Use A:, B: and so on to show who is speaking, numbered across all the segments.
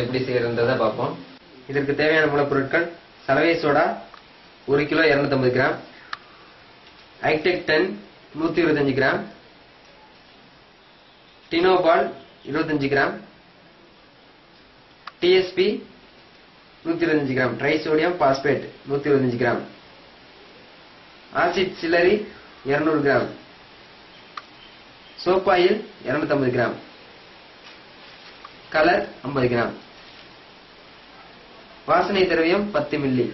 A: எப்படி செய்யறதுன்றதை பார்ப்போம் இதற்கு தேவையான மூலப்பொருட்கள் சலவை சோடா ஒரு கிலோ 250 கிராம் ஐடெக் டென் நூற்றி இருபத்தஞ்சு கிராம் டினோபால் இருபத்தஞ்சு கிராம் டிஎஸ்பி நூற்றி இருபத்தஞ்சு கிராம் ட்ரைசோடியம் பாஸ்பேட் நூற்றி இருபத்தஞ்சு gram acid slurry 200 gram soap oil 250 gram colour 50 gram வாசனை திரவியம் 10 மில்லி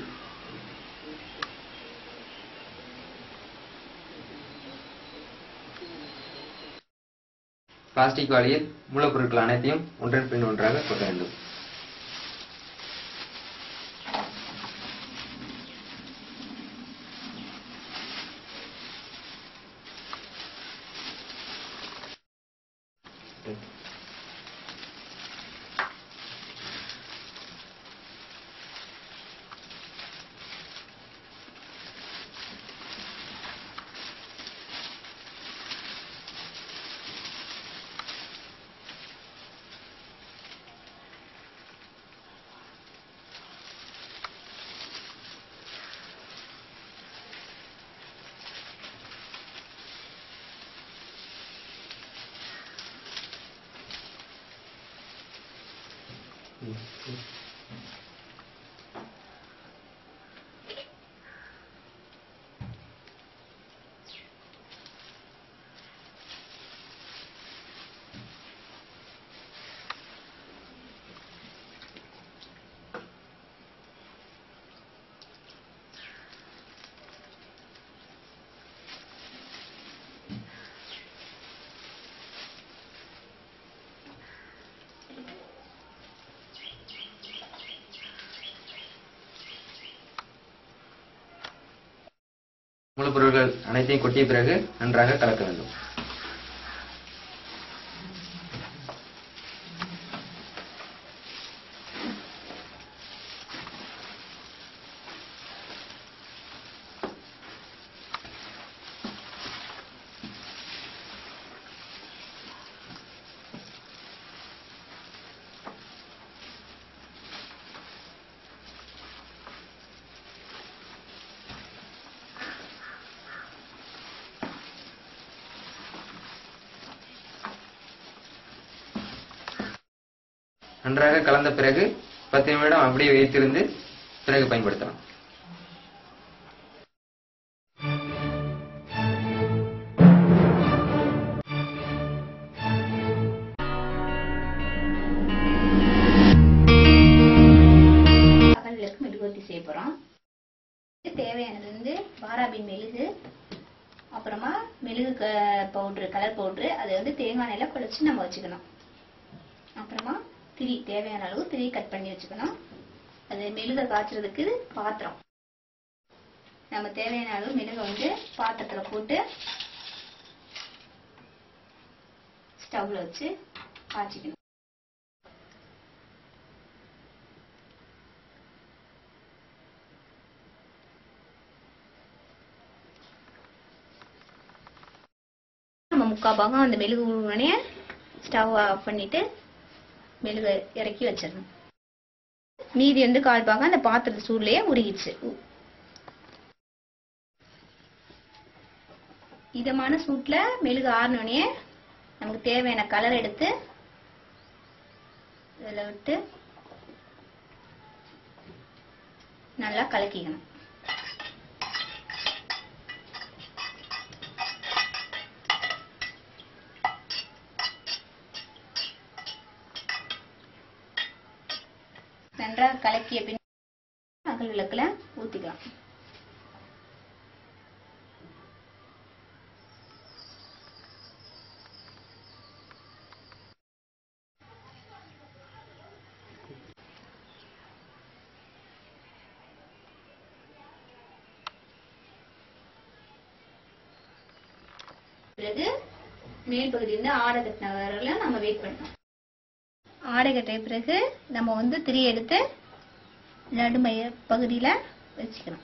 A: பிளாஸ்டிக் வாளியில் மூலப்பொருட்கள் அனைத்தையும் ஒன்றன் பின் ஒன்றாக கொட்ட வேண்டும் மூலப்பொருட்கள் அனைத்தையும் கொட்டிய பிறகு நன்றாக கலக்க வேண்டும் நன்றாக கலந்த பிறகு பத்து நிமிடம் அப்படியே வைத்திருந்து பிறகு பயன்படுத்தலாம்
B: அகல்களுக்கு மெழுகுவர்த்தி செய்ய போகிறோம் தேவையானது வந்து பாராபின் மெழுகு அப்புறமா மெழுகு க பவுட்ரு கலர் பவுட்ரு அதை வந்து தேங்காய் எண்ணெயில் குழச்சி நம்ம வச்சுக்கணும் அப்புறமா திரி தேவையான அளவு திரி கட் பண்ணி வச்சுக்கணும் அது மெழுகை காய்ச்சறதுக்கு பாத்திரம் நம்ம தேவையான அளவு மெழுகை வந்து பாத்திரத்தில் போட்டு ஸ்டவ்ல வச்சு காய்ச்சிக்கணும் நம்ம முக்கால் பாகம் அந்த மெழுகு உடனே ஸ்டவ் ஆஃப் பண்ணிட்டு மெழுகு இறக்கி வச்சிடணும் மீதி வந்து கால் பாகம் அந்த பாத்திரத்து சூட்லயே உருகிச்சு இதமான சூட்ல மெழுகு ஆறினோடனே நமக்கு தேவையான கலர் எடுத்து இதில் விட்டு நல்லா கலக்கிக்கணும் நன்றாக கலக்கிய பின் அகல் விளக்குல ஊத்திக்கலாம் பிறகு மேல் பகுதி வந்து ஆடை கட்டின வரல நம்ம வெயிட் பண்ணணும் ஆடை கட்டிய பிறகு நம்ம வந்து திரி எடுத்து நடுமைய பகுதியில வச்சுக்கணும்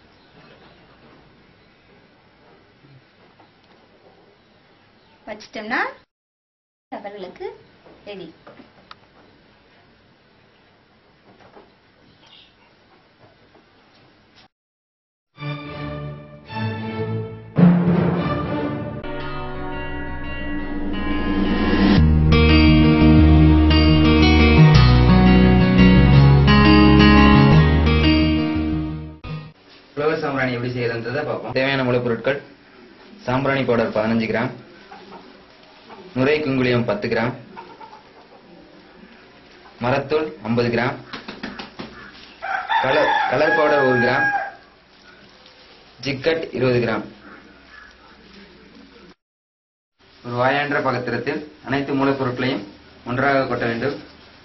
B: வச்சிட்டோம்னா அவர்களுக்கு ரெடி
A: ஃப்ளவர் சாம்பிராணி எப்படி செய்யறதுன்றதை பார்ப்போம் தேவையான மூலப்பொருட்கள் சாம்பிராணி பவுடர் பதினஞ்சு கிராம் நுரை குங்குளியம் பத்து கிராம் மரத்தூள் ஐம்பது கிராம் கலர் கலர் பவுடர் ஒரு கிராம் ஜிக்கட் இருபது கிராம் ஒரு வாயான்ற பாத்திரத்தில் அனைத்து மூலப்பொருட்களையும் ஒன்றாக கொட்ட வேண்டும்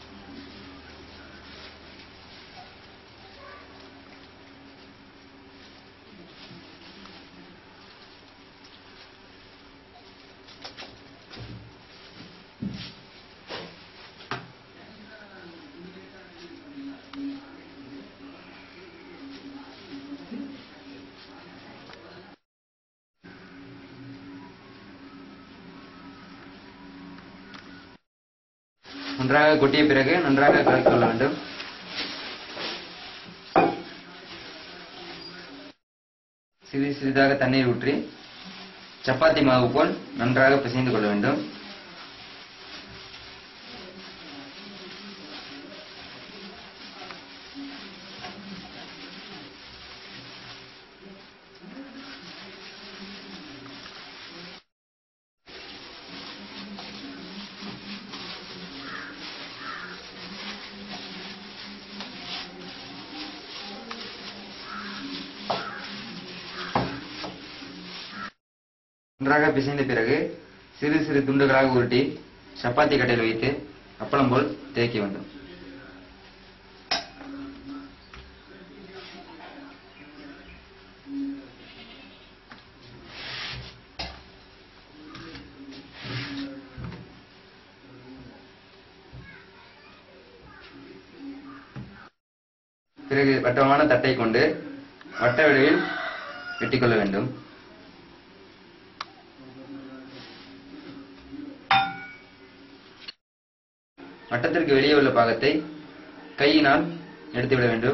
A: ஒன்றாக கொட்டிய பிறகு நன்றாக கலக்கி கொள்ள வேண்டும் சிறிது சிறிதாக தண்ணீர் ஊற்றி சப்பாத்தி மாவு போல் நன்றாக பிசைந்து கொள்ள வேண்டும் நன்றாக பிசைந்த பிறகு சிறு சிறு துண்டுகளாக உருட்டி சப்பாத்தி கட்டையில் வைத்து அப்பளம் போல் தேய்க்க வேண்டும் பிறகு வட்டமான தட்டை கொண்டு வட்ட வடிவில் வெட்டிக்கொள்ள வேண்டும் வட்டத்திற்கு வெளியே உள்ள பாகத்தை கையினால் எடுத்துவிட வேண்டும்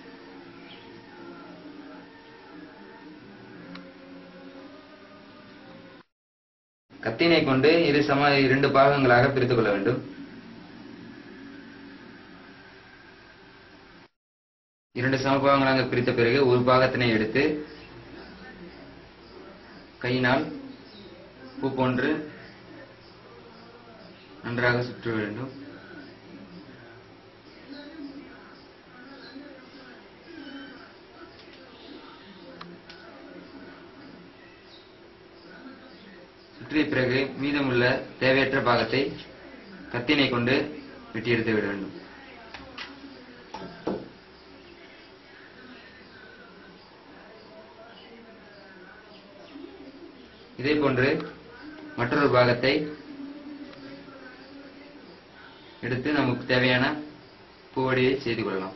A: கத்தினை கொண்டு இரு சம இரண்டு பாகங்களாக பிரித்துக் கொள்ள வேண்டும் இரண்டு சமபாகங்களாக பிரித்த பிறகு ஒரு பாகத்தினை எடுத்து கையினால் பூ போன்று நன்றாக சுற்ற வேண்டும் சுற்றிய பிறகு மீதமுள்ள தேவையற்ற பாகத்தை கத்தினை கொண்டு வெட்டி எடுத்து விட வேண்டும் இதே போன்று மற்றொரு பாகத்தை எடுத்து நமக்கு தேவையான பூவடியை செய்து கொள்ளலாம்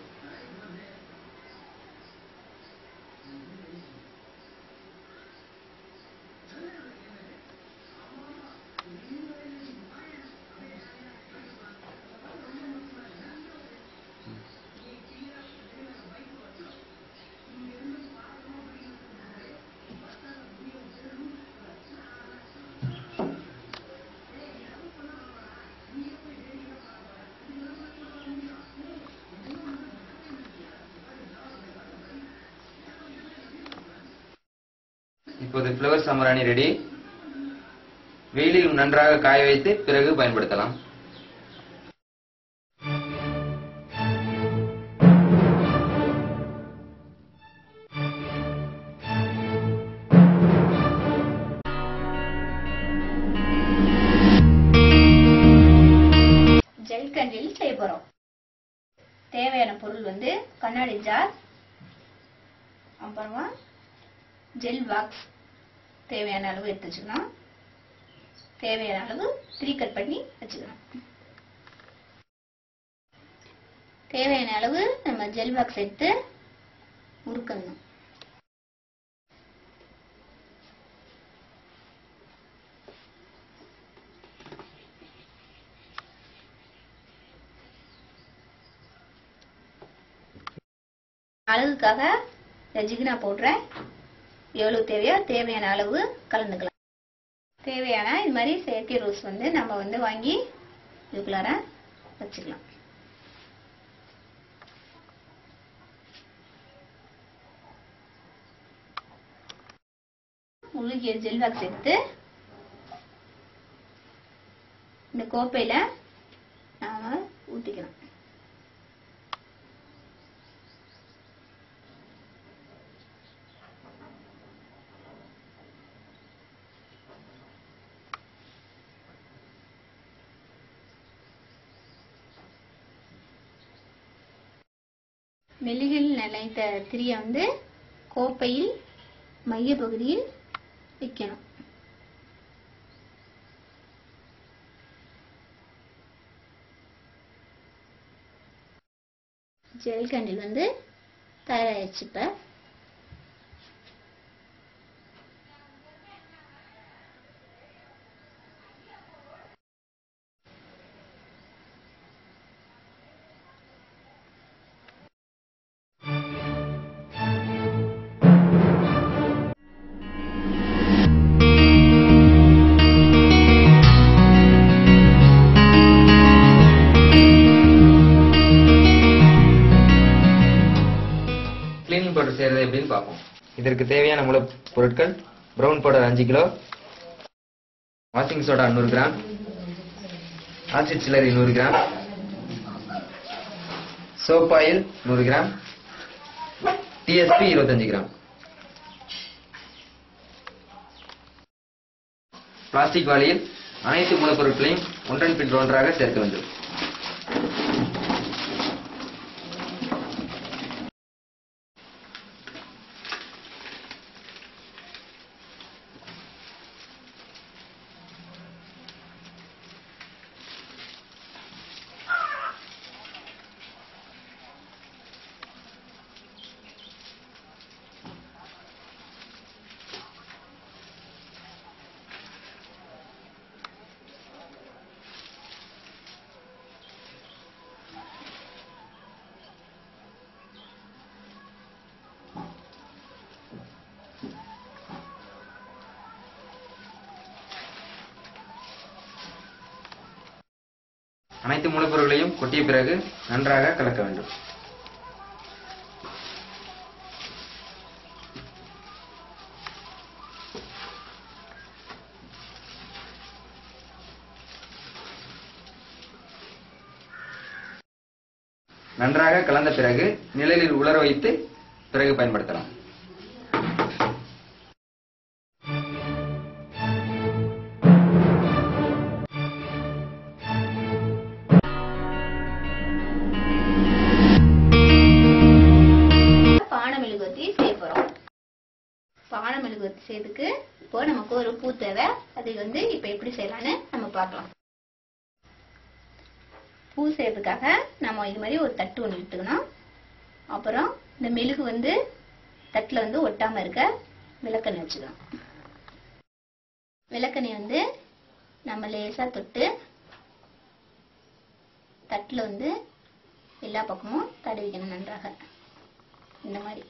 A: இப்போது ஃப்ளவர் சாம்பிராணி ரெடி வெயிலில் நன்றாக காய வைத்து பிறகு பயன்படுத்தலாம்
B: ஜெல் கண்டில் செய்ய போறோம் தேவையான பொருள் வந்து கண்ணாடி ஜார் அப்புறமா ஜெல் பாக்ஸ் தேவையான அளவு எடுத்து வச்சுக்கணும் தேவையான அளவு த்ரீ கட் பண்ணி வச்சுக்கணும் தேவையான அளவு நம்ம ஜெல் பாக்ஸ் எடுத்து உருக்கணும் அழகுக்காக ஜிகினா போடுறேன் எவ்வளவு தேவையோ தேவையான அளவு கலந்துக்கலாம் தேவையான இது மாதிரி செயற்கை ரோஸ் வந்து நம்ம வந்து வாங்கி இதுக்குள்ளார வச்சுக்கலாம் உருகிய ஜெல்வாக்ஸ் எடுத்து இந்த கோப்பையில நாம ஊத்திக்கலாம் மெழுகில் நிலைத்த திரியை வந்து கோப்பையில் மைய பகுதியில் வைக்கணும் ஜெல் கேண்டில் வந்து தயாராகிடுச்சு இப்போ
A: கிளீனிங் பவுடர் செய்யறது எப்படின்னு பார்ப்போம் இதற்கு தேவையான மூலப்பொருட்கள் ப்ரௌன் பவுடர் அஞ்சு கிலோ வாஷிங் சோடா நூறு கிராம் ஆசிட் சில்லரி நூறு கிராம் சோப் ஆயில் நூறு கிராம் டிஎஸ்பி இருபத்தஞ்சு கிராம் பிளாஸ்டிக் வாளியில் அனைத்து மூலப்பொருட்களையும் ஒன்றன் பின் ஒன்றாக சேர்க்க வேண்டும் அனைத்து மூலப்பொருட்களையும் கொட்டிய பிறகு நன்றாக கலக்க வேண்டும் நன்றாக கலந்த பிறகு நிழலில் உலர வைத்து பிறகு பயன்படுத்தலாம்
B: பானை மெழுகுவர்த்தி செய்ய போறோம் பானை மெழுகுவர்த்தி செய்யறதுக்கு இப்போ நமக்கு ஒரு பூ தேவை அது வந்து இப்போ எப்படி செய்யலாம்னு நம்ம பார்க்கலாம் பூ செய்யறதுக்காக நம்ம இது மாதிரி ஒரு தட்டு ஒன்று எடுத்துக்கணும் அப்புறம் இந்த மெழுகு வந்து தட்டில் வந்து ஒட்டாம இருக்க விளக்கெண்ணெய் வச்சுக்கணும் விளக்கெண்ணெய் வந்து நம்ம லேசா தொட்டு தட்டில் வந்து எல்லா பக்கமும் தடவிக்கணும் நன்றாக இந்த மாதிரி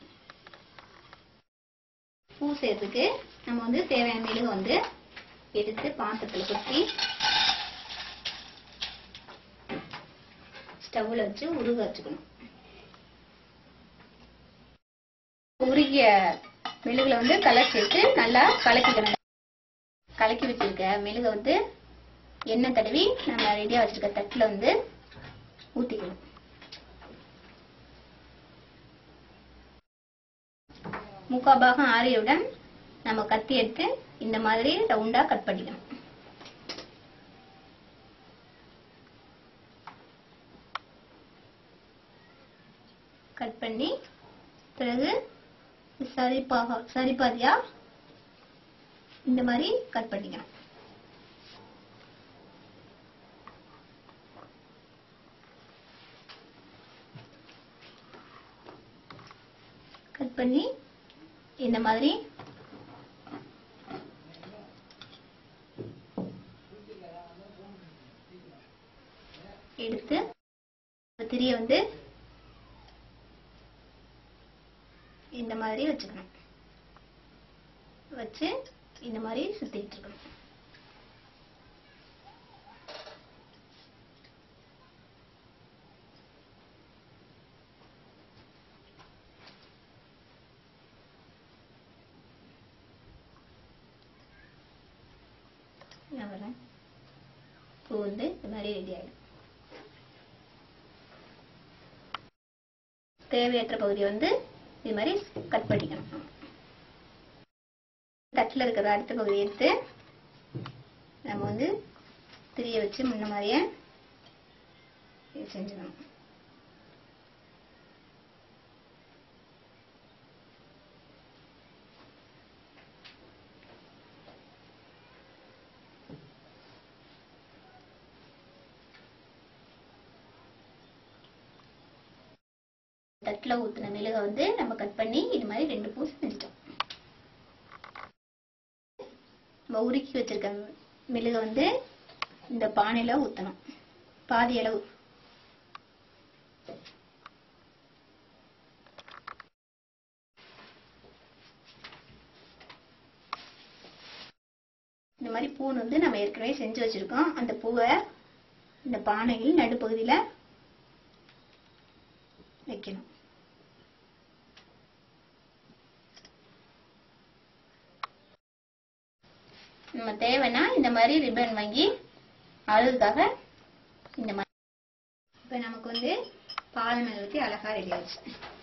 B: பூ செய்யறதுக்கு நம்ம வந்து தேவையான மெழுகு வந்து எடுத்து பாத்திரத்தில் கொட்டி ஸ்டவ்ல வச்சு உருக வச்சுக்கணும் உருகிய மெழுகுல வந்து கலர் சேர்த்து நல்லா கலக்கிக்கணும் கலக்கி வச்சிருக்க மெழுகை வந்து எண்ணெய் தடவி நம்ம ரெடியா வச்சிருக்க தட்டுல வந்து ஊத்திக்கணும் முக்கால் பாகம் ஆறியவுடன் நம்ம கத்தி எடுத்து இந்த மாதிரி ரவுண்டா கட் பண்ணிக்கணும் கட் பண்ணி பிறகு சரிப்பாக சரிபாதியா இந்த மாதிரி கட் பண்ணிக்கணும் கட் பண்ணி இந்த மாதிரி எடுத்து திரிய வந்து இந்த மாதிரி வச்சுக்கணும் வச்சு இந்த மாதிரி சுத்திட்டு இருக்கணும் பூ வந்து இது மாதிரி ரெடி ஆயிடும் தேவையற்ற பகுதியை வந்து இது மாதிரி கட் பண்ணிக்கணும் தட்டில் இருக்கிற அடுத்த பகுதியை எடுத்து நம்ம வந்து திரிய வச்சு முன்ன மாதிரியே இது செஞ்சுக்கணும் தட்டில் ஊற்றின மெழுகை வந்து நம்ம கட் பண்ணி இது மாதிரி ரெண்டு பூ செஞ்சுட்டோம் நம்ம உருக்கி வச்சிருக்க மெழுகை வந்து இந்த பானையில ஊற்றணும் பாதி அளவு இந்த மாதிரி பூ வந்து நம்ம ஏற்கனவே செஞ்சு வச்சிருக்கோம் அந்த பூவை இந்த பானையில் நடுப்பகுதியில வைக்கணும் நம்ம தேவைன்னா இந்த மாதிரி ரிப்பன் வாங்கி அழகுக்காக இந்த மாதிரி இப்போ நமக்கு வந்து பால் மேல ஊற்றி அழகா ரெடி ஆச்சு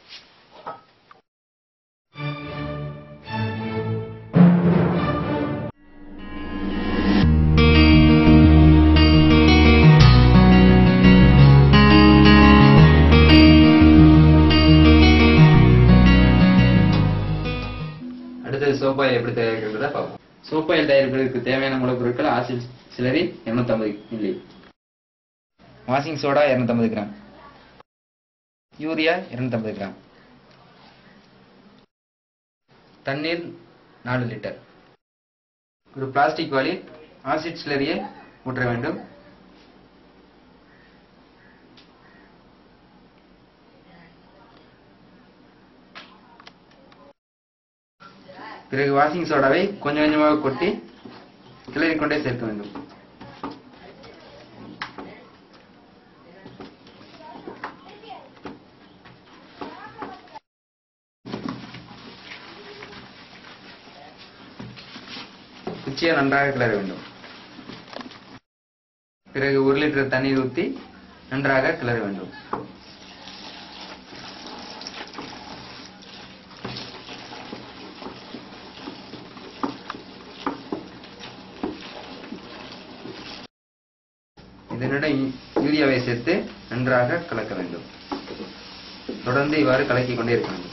A: அடுத்தது சோப் ஆயில் எப்படி தயாரிக்கிறத பார்ப்போம் சோப் ஆயில் தயாரிப்பதற்கு தேவையான மூலப்பொருட்கள் acid slurry 250 milli washing soda 250 gram urea 250 gram தண்ணீர் நாலு லிட்டர் ஒரு பிளாஸ்டிக் வாளில் ஆசிட் சிலரியை ஊற்ற வேண்டும் பிறகு வாஷிங் சோடாவை கொஞ்சம் கொஞ்சமாக கொட்டி கிளறிக் கொண்டே சேர்க்க வேண்டும் குச்சியை நன்றாக கிளற வேண்டும் பிறகு ஒரு லிட்டர் தண்ணீர் ஊற்றி நன்றாக கிளற வேண்டும் இதனுடன் யூரியாவை சேர்த்து நன்றாக கலக்க வேண்டும் தொடர்ந்து இவ்வாறு கலக்கிக் கொண்டே இருக்க வேண்டும்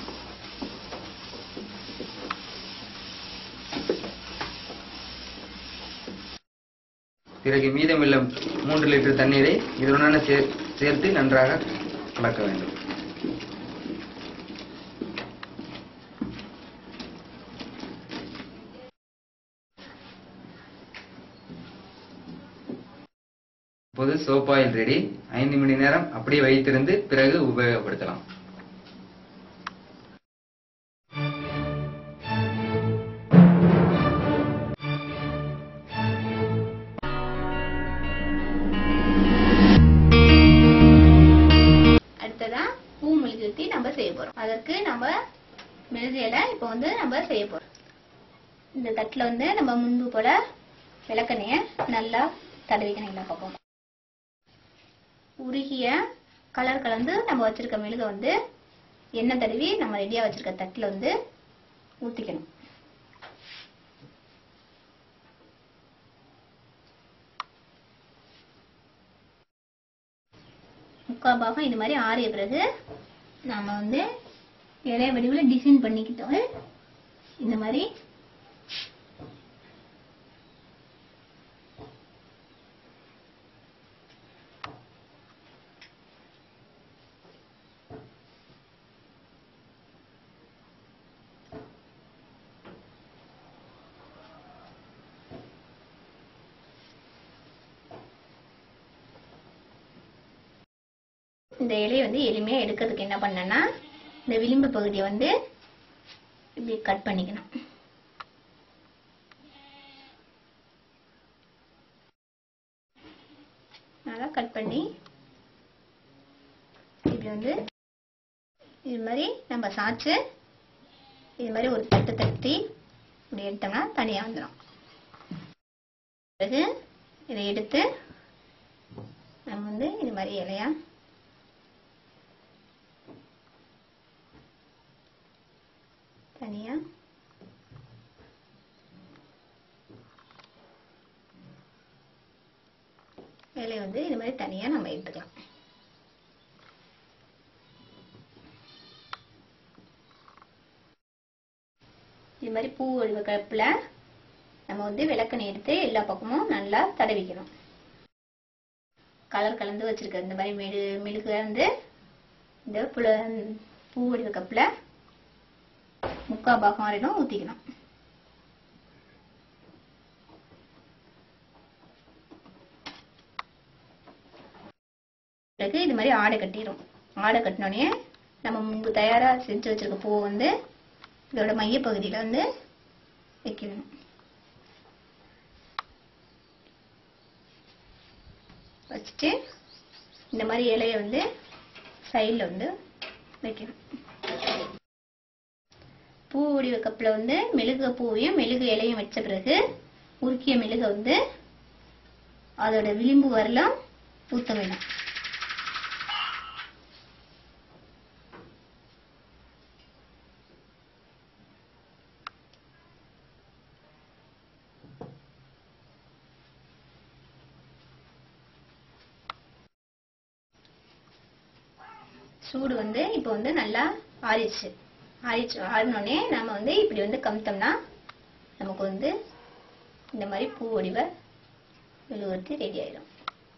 A: பிறகு மீதமுள்ள மூன்று லிட்டர் தண்ணீரை இதனுடன் சே- சேர்த்து நன்றாக கலக்க வேண்டும் இப்போது சோப் ஆயில் ரெடி ஐந்து மணி நேரம் அப்படியே வைத்திருந்து பிறகு உபயோகப்படுத்தலாம்
B: அடுத்ததா பூ மெழுகுத்தி நம்ம செய்ய போறோம் அதற்கு நம்ம மெழுகு இலை இப்போ வந்து நம்ம செய்ய போறோம் இந்த தட்டுல வந்து நம்ம முன்பு போல விளக்கெண்ணைய நல்லா தடவிக்கணும் எல்லா பக்கம் உருகிய கலர் கலந்து நம்ம வச்சிருக்க மெழுகை வந்து எண்ணெய் தடவி நம்ம ரெடியா வச்சிருக்க தட்டுல வந்து ஊத்திக்கணும் முக்கால் பாகம் இது மாதிரி ஆறிய பிறகு நாம வந்து இலைய வடிவில் டிசைன் பண்ணிக்கிட்டோம் இந்த மாதிரி இந்த இலையை வந்து எளிமையா எடுக்கிறதுக்கு என்ன பண்ணேன்னா இந்த விளிம்பு பகுதியை வந்து இப்படி கட் பண்ணிக்கணும் நல்லா கட் பண்ணி இப்படி வந்து இது மாதிரி நம்ம சாய்ச்சு இது மாதிரி ஒரு தட்டு தட்டி இப்படி எடுத்தோம்னா தனியாக வந்துடும் பிறகு இதை எடுத்து நம்ம வந்து இது மாதிரி இலையா தனியா இலையை வந்து இது மாதிரி தனியா நம்ம எடுத்துக்கலாம் இது மாதிரி பூ வடிவ கப்பில் நம்ம வந்து விளக்கெண்ணெய் எடுத்து எல்லா பக்கமும் நல்லா தடவிக்கணும் கலர் கலந்து வச்சிருக்க இந்த மாதிரி மெழு மெழுகு வந்து இந்த புல பூ வடிவ கப்பில் முக்கால் பாகம் வரைக்கும் ஊற்றிக்கணும் பிறகு இது மாதிரி ஆடை கட்டிடும் ஆடை கட்டினோடனே நம்ம முன்பு தயாராக செஞ்சு வச்சிருக்க பூவை வந்து இதோட மையப்பகுதியில் வந்து வைக்கணும் வச்சுட்டு இந்த மாதிரி இலையை வந்து சைடில் வந்து வைக்கணும் பூ வடிவ கப்பில் வந்து மெழுகு பூவையும் மெழுகு இலையும் வச்ச பிறகு உருக்கிய மெழுகை வந்து அதோட விளிம்பு வரலாம் ஊற்ற வேணும் சூடு வந்து இப்போ வந்து நல்லா ஆறிடுச்சு ஆறிடுச்சு ஆறினோடனே நம்ம வந்து இப்படி வந்து கமுத்தோம்னா நமக்கு வந்து இந்த மாதிரி பூ வடிவ மெழுகுவர்த்தி ரெடி ஆயிடும்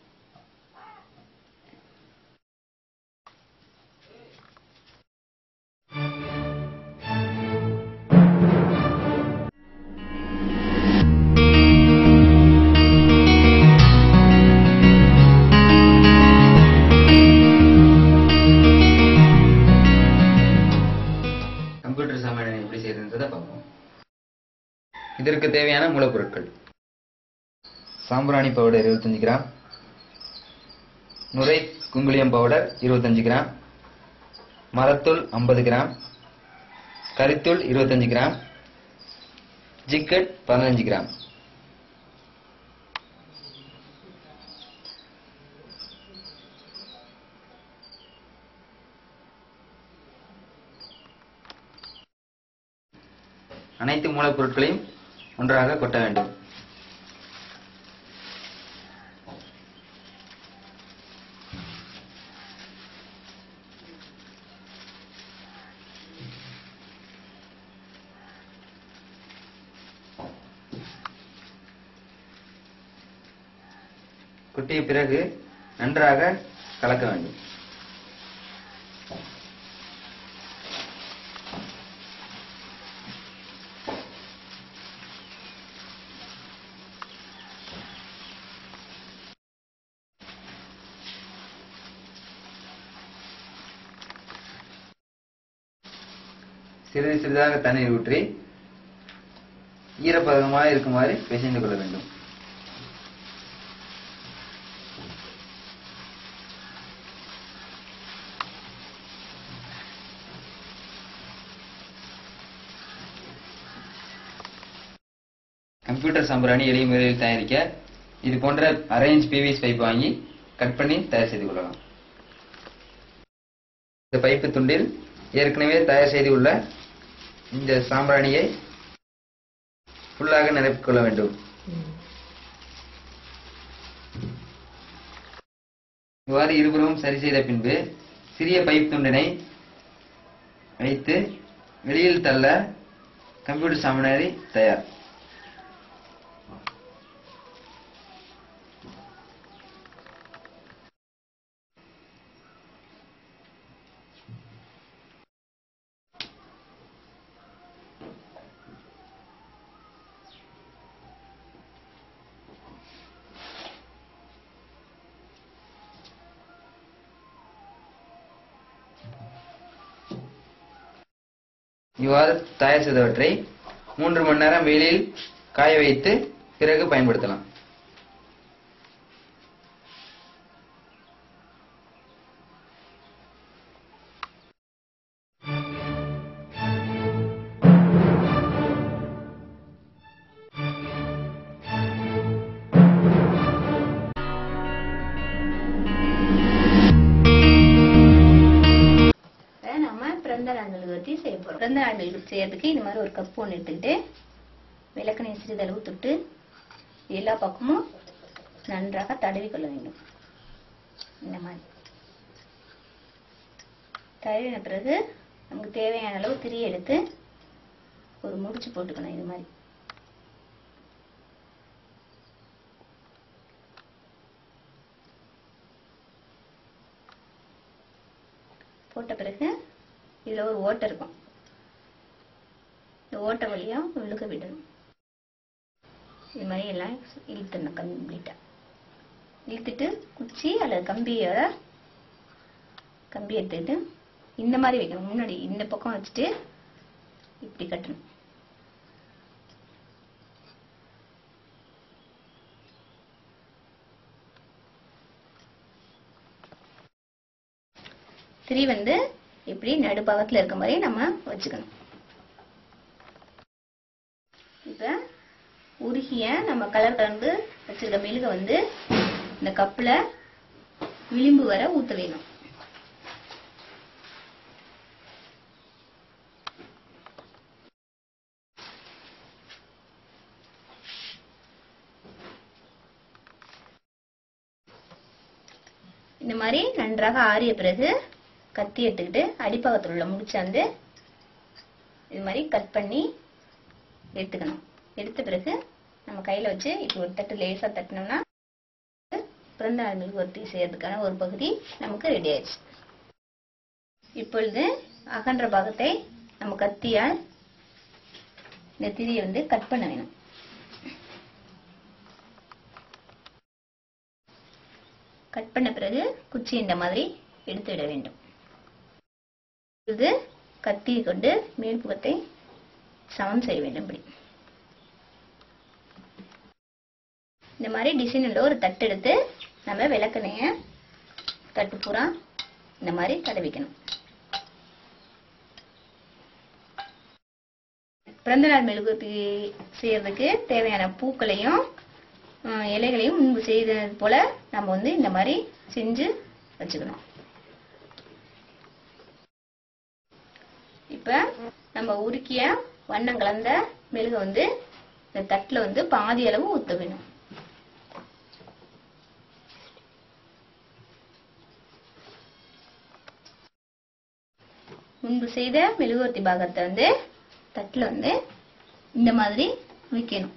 A: கம்ப்யூட்டர் சாமான் எப்படி செய்யறதுன்றதை பார்ப்போம் இதற்கு தேவையான மூலப்பொருட்கள் சாம்பிராணி பவுடர் 25 கிராம் நுரை குங்குளியம் பவுடர் 25 கிராம் மரத்தூள் 50 கிராம் கரித்தூள் 25 கிராம் ஜிக்கட் 15 கிராம் அனைத்து மூலப்பொருட்களையும் ஒன்றாக கொட்ட வேண்டும் கொட்டிய பிறகு நன்றாக கலக்க வேண்டும் சிறிது சிறிதாக தண்ணீர் ஊற்றி ஈரப்பதமாக இருக்குமாறு பிசைந்து கொள்ள வேண்டும் கம்ப்யூட்டர் சாம்பிராணி எளிய முறையில் தயாரிக்க இது போன்ற அரை இன்ச் பிவிஎஸ் பைப் வாங்கி கட் பண்ணி தயார் செய்து கொள்ளலாம் இந்த பைப்பு துண்டில் ஏற்கனவே தயார் செய்து உள்ள இந்த சாம்பிராணியை ஃபுல்லாக நிரப்பிக் கொள்ள வேண்டும் இவ்வாறு இருபுறமும் சரி செய்த பின்பு சிறிய பைப் துண்டினை வைத்து வெளியில் தள்ள கம்ப்யூட்டர் சாம்பிராணி தயார் இவ்வாறு தயார் செய்தவற்றை மூன்று மணி நேரம் வெயிலில் காய வைத்து பிறகு பயன்படுத்தலாம்
B: பிறந்த நாள் மெழுகு செய்யறதுக்கு இந்த மாதிரி ஒரு கப் ஒன்று எடுத்துக்கிட்டு விளக்கெண்ணெய் சிறிதளவு தொட்டு எல்லா பக்கமும் நன்றாக தடவி கொள்ள வேண்டும் இந்த மாதிரி தடவின பிறகு நமக்கு தேவையான அளவு திரி எடுத்து ஒரு முடிச்சு போட்டுக்கணும் இது மாதிரி போட்ட பிறகு இதுல ஒரு ஓட்டை இருக்கும் இந்த ஓட்டை வழியா உள்ளுக்க விடணும் இது மாதிரி எல்லாம் இழுத்துடணும் கம்ப்ளீட்டா இழுத்துட்டு குச்சி அல்லது கம்பியோட கம்பி எடுத்துக்கிட்டு இந்த மாதிரி வைக்கணும் முன்னாடி இந்த பக்கம் வச்சுட்டு இப்படி கட்டணும் திரி வந்து இப்படி நடுப்பாகத்துல இருக்க மாதிரி நம்ம வச்சுக்கணும் இப்ப உருகிய நம்ம கலர் கலந்து வச்சிருக்க மெழுக வந்து இந்த கப்புல விளிம்பு வர ஊத்த வேணும் இந்த மாதிரி நன்றாக ஆறிய பிறகு கத்தி எடுத்துக்கிட்டு அடிப்பாகத்தில் உள்ள முடிச்சாந்து இது மாதிரி கட் பண்ணி எடுத்துக்கணும் எடுத்த பிறகு நம்ம கையில வச்சு இப்படி ஒரு தட்டு லேசா தட்டினோம்னா பிறந்த நாள் மெழுகுவர்த்தி செய்யறதுக்கான ஒரு பகுதி நமக்கு ரெடி ஆயிடுச்சு இப்பொழுது அகன்ற பாகத்தை நம்ம கத்தியால் இந்த திரியை வந்து கட் பண்ண வேணும் கட் பண்ண பிறகு குச்சி இந்த மாதிரி எடுத்து விட வேண்டும் இது கத்தியை கொண்டு மேல்புறத்தை சமன் செய்ய வேண்டும் இப்படி இந்த மாதிரி டிசைனில் ஒரு தட்டு எடுத்து நம்ம விளக்கெண்ணைய தட்டு பூரா இந்த மாதிரி தடவிக்கணும் பிறந்த நாள் மெழுகுவர்த்தி செய்யறதுக்கு தேவையான பூக்களையும் ஹம், இலைகளையும் முன்பு செய்தது போல நம்ம வந்து இந்த மாதிரி செஞ்சு வச்சுக்கணும் இப்ப நம்ம உருக்கிய வண்ணம் கலந்த மெழுக வந்து இந்த தட்டுல வந்து பாதி அளவு ஊத்த வேணும் முன்பு செய்த மெழுகுவர்த்தி பாகத்தை வந்து தட்டுல வந்து இந்த மாதிரி வைக்கணும்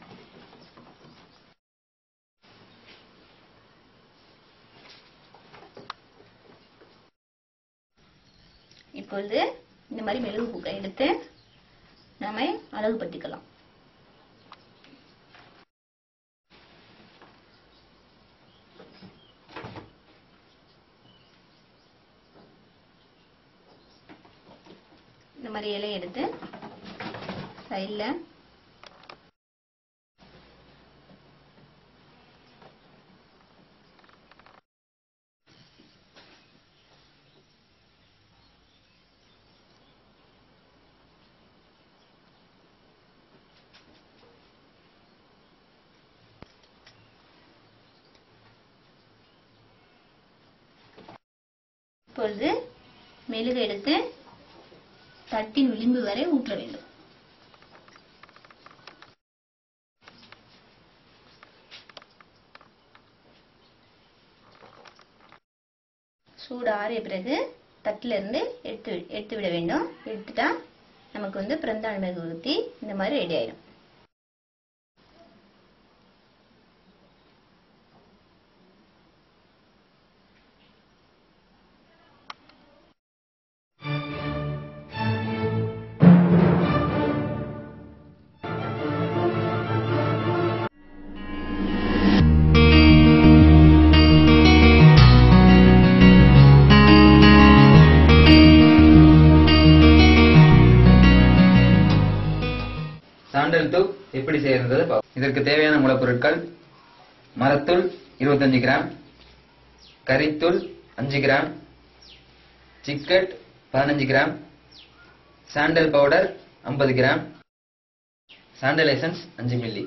B: இப்பொழுது இந்த மாதிரி மெழுகு பூக்களை எடுத்து நாம அழகுபடுத்திக்கலாம் இந்த மாதிரி இலையை எடுத்து சைடில் இப்பொழுது மெழுகு எடுத்து தட்டின் விளிம்பு வரை ஊற்ற வேண்டும் சூடு ஆறிய பிறகு தட்டில இருந்து எடுத்து வி- எடுத்து விட வேண்டும் எடுத்துட்டா நமக்கு வந்து பிறந்தாள் மெழுகு ஊற்றி இந்த மாதிரி ரெடி ஆயிடும்
A: சாண்டல் தூள் எப்படி செய்யறது பார்ப்போம் இதற்கு தேவையான மூலப்பொருட்கள் மரத்தூள் 25 கிராம் கறித்தூள் அஞ்சு கிராம் சிக்கட் பதினஞ்சு gram sandal powder 50 gram sandal essence அஞ்சு மில்லி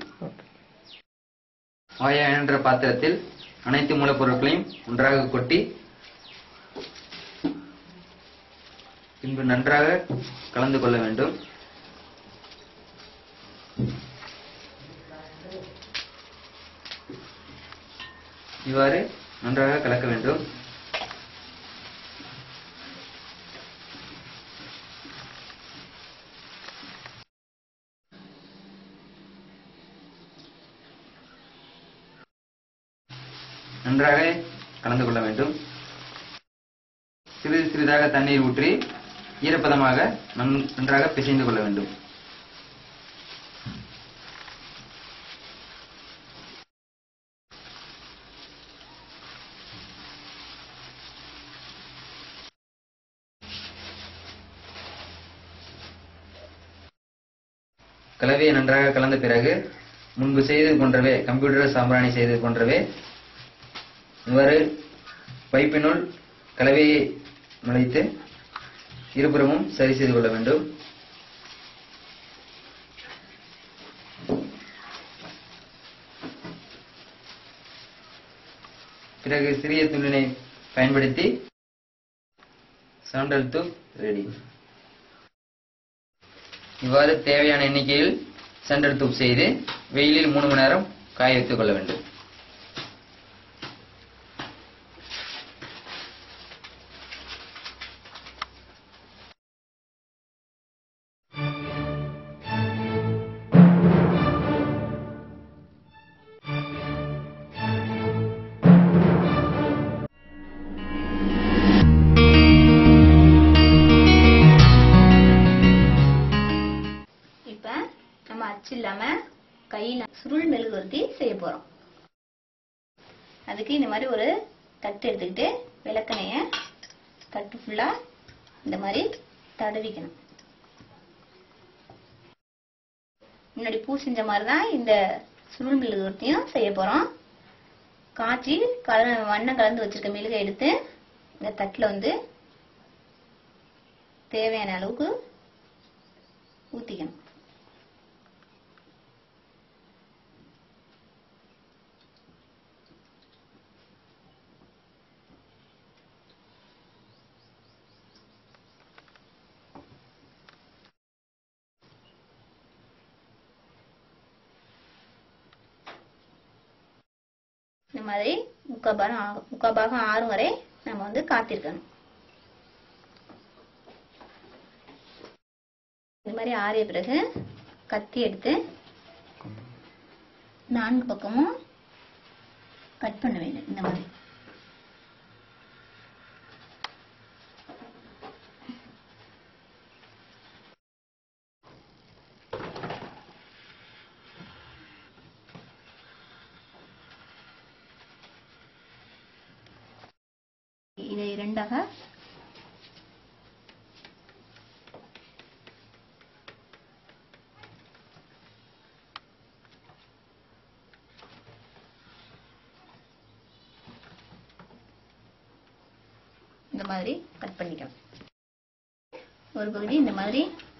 A: ஆயா என்ற பாத்திரத்தில் அனைத்து மூலப்பொருட்களையும் ஒன்றாக கொட்டி பின்பு நன்றாக கலந்து கொள்ள வேண்டும் இவ்வாறு நன்றாக கலக்க வேண்டும் நன்றாக கலந்து கொள்ள வேண்டும் சிறிது சிறிதாக தண்ணீர் ஊற்றி ஈரப்பதமாக நன்- நன்றாக பிசைந்து கொள்ள வேண்டும் கலவையை நன்றாக கலந்த பிறகு முன்பு செய்தது போன்றவே கம்ப்யூட்டர் சாம்பிராணி செய்தது போன்றவே இவ்வாறு பைப்பினுள் கலவையை நுழைத்து இருபுறமும் சரி செய்து கொள்ள வேண்டும் பிறகு சிறிய துணினை பயன்படுத்தி சாண்டல் தூள் ரெடி இவ்வாறு தேவையான எண்ணிக்கையில் சாண்டல் தூப் செய்து வெயிலில் மூணு மணி நேரம் காய வைத்துக் கொள்ள வேண்டும்
B: இப்ப நம்ம அச்சு இல்லாம கையில சுருள் மெழுகுவர்த்தி செய்ய போறோம் அதுக்கு இந்த மாதிரி ஒரு தட்டு எடுத்துக்கிட்டு விளக்கணைய தட்டு ஃபுல்லா இந்த மாதிரி தடவிக்கணும் முன்னாடி பூ செஞ்ச மாதிரி தான் இந்த சுருள் மெழுகுவர்த்தியும் செய்ய போறோம் காய்ச்சி கல வண்ணம் கலந்து வச்சிருக்க மெழுகை எடுத்து இந்த தட்டுல வந்து தேவையான அளவுக்கு ஊத்திக்கணும் இந்த மாதிரி முக்கால் பாகம் ஆ- முக்கால் பாகம் ஆறும் வரை நம்ம வந்து காத்திருக்கணும் இந்த மாதிரி ஆறிய பிறகு கத்தி எடுத்து நான்கு பக்கமும் கட் பண்ண வேண்டும் இந்த மாதிரி இதை இரண்டாக இந்த மாதிரி கட் பண்ணிக்கணும் ஒரு பகுதி இந்த மாதிரி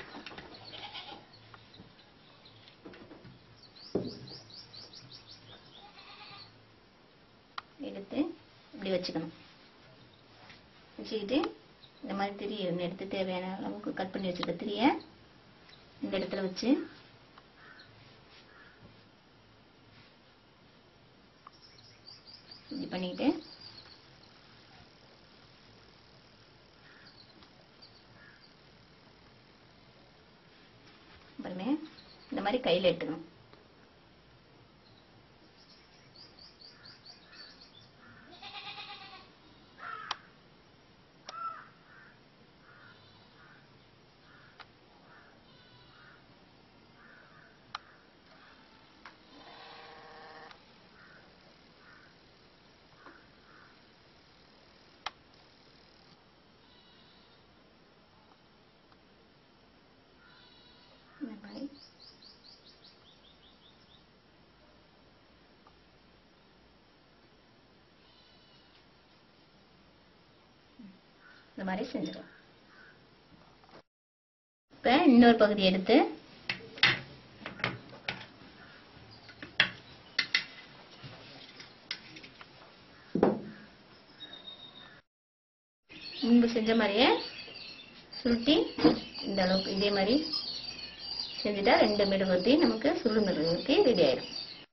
B: எடுத்து இப்படி வச்சுக்கணும் வச்சுக்கிட்டு இந்த மாதிரி திரி ஒன்று எடுத்து தேவையான அளவுக்கு கட் பண்ணி வச்சிருக்க திரியை இந்த இடத்துல வச்சு இப்படி பண்ணிக்கிட்டு அப்புறமே இந்த மாதிரி கையில் எடுத்துக்கணும் இந்த மாதிரி இந்த மாதிரி செஞ்சிடும் இப்ப இன்னொரு பகுதி எடுத்து முன்பு செஞ்ச மாதிரியே சுருட்டி இந்த அளவுக்கு இதே மாதிரி செஞ்சுட்டா ரெண்டு மெழுகுவர்த்தி நமக்கு சுருள் மெழுகுவர்த்தி ரெடி ஆயிடும்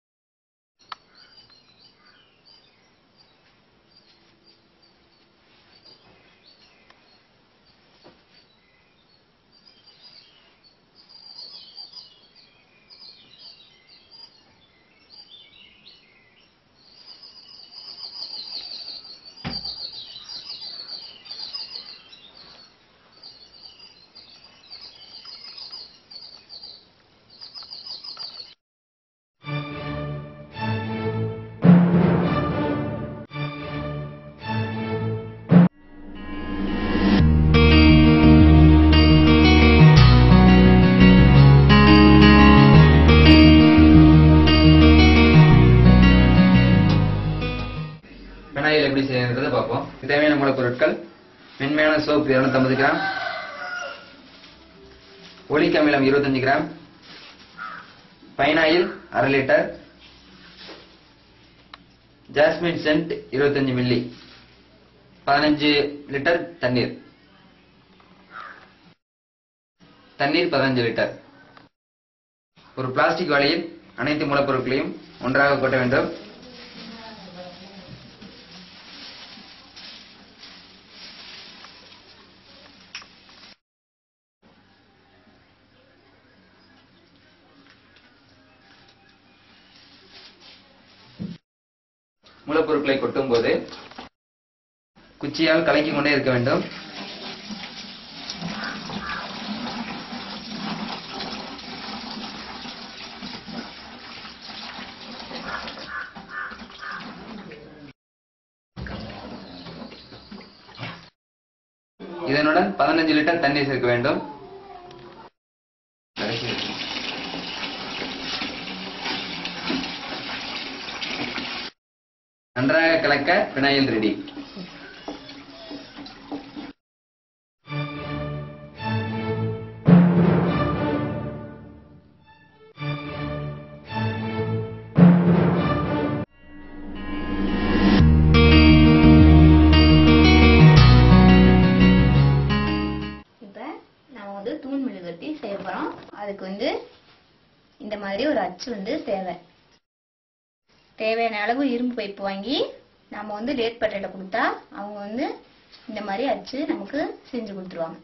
A: வினாயில் எப்படி செய்யறதை பார்ப்போம் இது தேவையான மூலப்பொருட்கள் மென்மையான சோப் 250 கிராம் ஒலிக் அமிலம் 25 கிராம் பைனாயில் அரை லிட்டர் ஜாஸ்மின் சென்ட் 25 மில்லி பதினஞ்சு லிட்டர் தண்ணீர் தண்ணீர் பதினஞ்சு லிட்டர் ஒரு பிளாஸ்டிக் வாளியில் அனைத்து மூலப்பொருட்களையும் ஒன்றாக கொட்ட வேண்டும் மூலப்பொருட்களை கொட்டும் போது குச்சியால் கலக்கிக் கொண்டே இருக்க வேண்டும் இதனுடன் பதினஞ்சு லிட்டர் தண்ணீர் சேர்க்க வேண்டும் நன்றாக கலக்க பினாயில் ரெடி
B: இப்போ நம்ம வந்து தூண் மெழுகுவர்த்தி செய்ய போறோம் அதுக்கு வந்து இந்த மாதிரி ஒரு அச்சு வந்து தேவை தேவையான அளவு இரும்பு பைப் வாங்கி நம்ம வந்து லேட் பட்டையில கொடுத்தா அவங்க வந்து இந்த மாதிரி அச்சு நமக்கு செஞ்சு கொடுத்துருவாங்க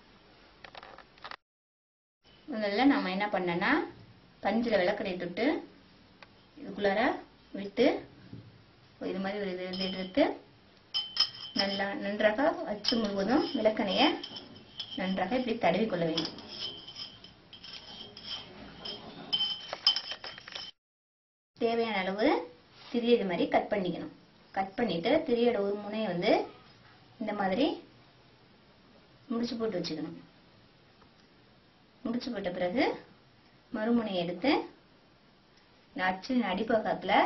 B: முதல்ல நம்ம என்ன பண்ணோன்னா பஞ்சில் விளக்கடை தொட்டு இதுக்குள்ளார விட்டு இது மாதிரி ஒரு இது இது எடுத்து நல்லா நன்றாக அச்சு முழுவதும் விளக்கணையை நன்றாக இப்படி தடவி கொள்ள வேண்டும் தேவையான அளவு திரிய இது மாதிரி கட் பண்ணிக்கணும் கட் பண்ணிட்டு திரியோட ஒரு முனையை வந்து இந்த மாதிரி முடிச்சு போட்டு வச்சுக்கணும் முடிச்சு போட்ட பிறகு மறுமுனையை எடுத்து இந்த அச்சின் அடிப்பக்கத்துல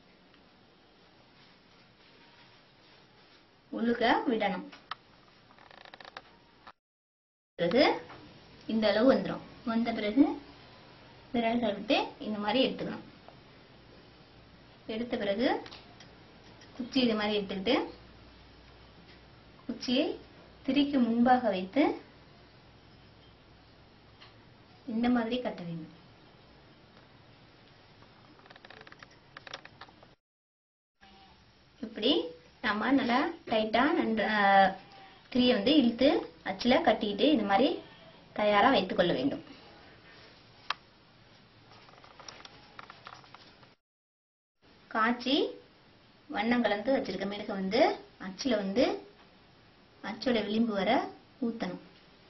B: உள்ளுக்க விடணும் பிறகு இந்த அளவு வந்துடும் வந்த பிறகு விரல்கள் விட்டு இந்த மாதிரி எடுத்துக்கணும் எடுத்த பிறகு குச்சி இது மாதிரி எடுத்துக்கிட்டு குச்சியை திரிக்கு முன்பாக வைத்து இந்த மாதிரி கட்ட வேண்டும் இப்படி நம்ம நல்லா டைட்டா நன்ற திரியை வந்து இழுத்து அச்சுல கட்டிட்டு இது மாதிரி தயாரா வைத்துக் கொள்ள வேண்டும் காய்ச்சி வண்ணம் கலந்து வச்சிருக்க மெழுக வந்து அச்சுல வந்து அச்சோட விளிம்பு வர ஊத்தணும்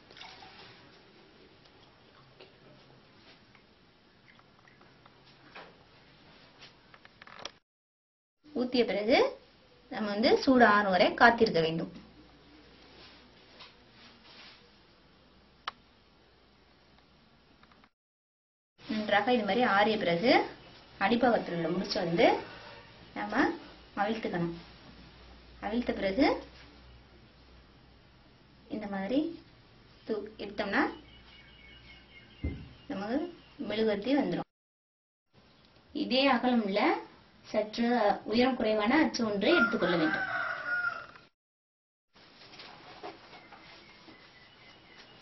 B: ஊத்திய பிறகு நம்ம வந்து சூடு ஆறும் வரை காத்திருக்க வேண்டும் நன்றாக இது மாதிரி ஆறிய பிறகு அடிப்பாகத்தில் உள்ள முடிச்சு வந்து நம்ம அவிழ்த்துக்கணும் அவிழ்த்த பிறகு இந்த மாதிரி தூ எடுத்தோம்னா நமக்கு மெழுகுவர்த்தி வந்துடும் இதே அகலம் உள்ள சற்று உயரம் குறைவான அச்சு ஒன்றை எடுத்துக்கொள்ள வேண்டும்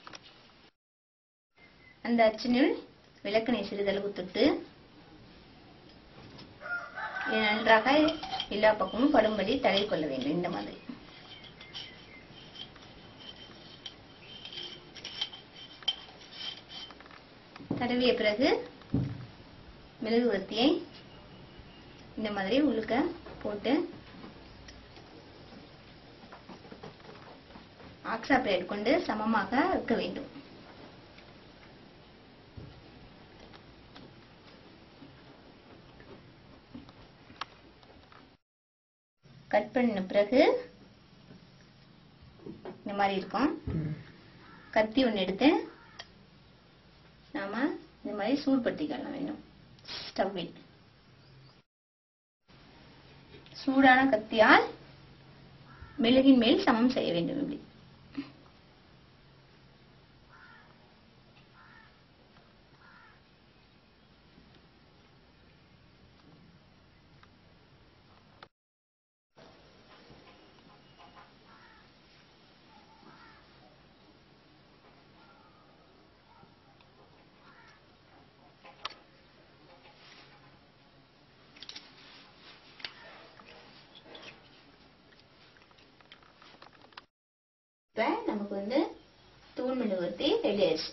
B: அந்த அச்சினுள் விளக்கெண்ணெய் சிறிதளவு தொட்டு இதை நன்றாக எல்லா பக்கமும் படும்படி தடவி கொள்ள வேண்டும் இந்த மாதிரி தடவிய பிறகு மெழுகுவர்த்தியை இந்த மாதிரி உள்ளுக்க போட்டு ஆக்ஸா பிளேட் கொண்டு சமமாக வைக்க வேண்டும் கட் பண்ண பிறகு இந்த மாதிரி இருக்கும் கத்தி ஒன்று எடுத்து நாம இந்த மாதிரி சூடுபடுத்திக்கலாம் வேண்டும் ஸ்டவ்வில் சூடான கத்தியால் மெழுகின் மேல் சமம் செய்ய வேண்டும் இப்படி இப்ப நமக்கு வந்து தூள் மெழுகுவர்த்தி ரெடி ஆயிடுச்சு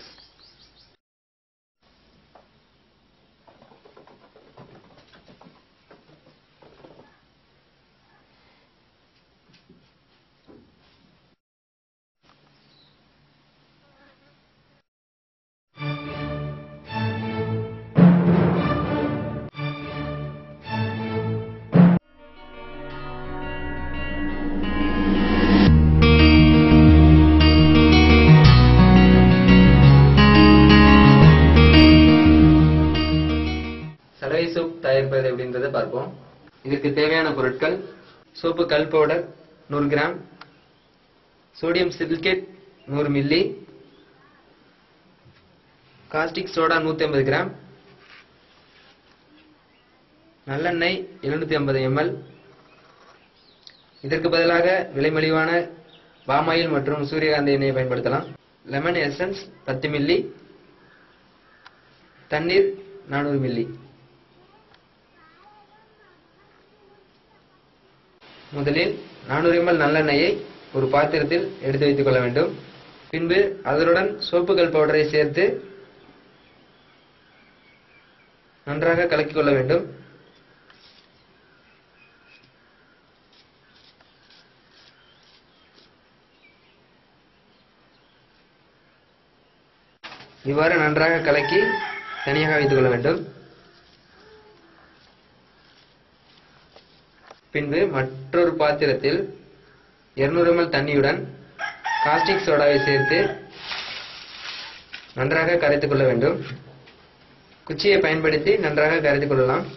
A: சலவை சோப் தயாரிப்பது எப்படின்றத பார்ப்போம் இதற்கு தேவையான பொருட்கள் சோப்பு கல் பவுடர் நூறு கிராம் சோடியம் சிலிக்கேட் நூறு மில்லி காஸ்டிக் சோடா 150 கிராம் நல்லெண்ணெய் 750 ஐம்பது எம்எல் இதற்கு பதிலாக விலைமலிவான பாமாயில் மற்றும் சூரியகாந்தி எண்ணெயை பயன்படுத்தலாம் லெமன் எசன்ஸ் பத்து மில்லி தண்ணீர் நானூறு மில்லி முதலில் 400 ml நல்லெண்ணெயை ஒரு பாத்திரத்தில் எடுத்து வைத்துக் கொள்ள வேண்டும் பின்பு அதனுடன் சோப்புகள் பவுடரை சேர்த்து நன்றாக கலக்கிக் கொள்ள வேண்டும் இவ்வாறு நன்றாக கலக்கி தனியாக வைத்துக் கொள்ள வேண்டும் பின்பு மற்றொரு பாத்திரத்தில் 200 ml தண்ணியுடன் காஸ்டிக் சோடாவை சேர்த்து நன்றாக கரைத்துக் கொள்ள வேண்டும் குச்சியை பயன்படுத்தி நன்றாக கரைத்துக் கொள்ளலாம்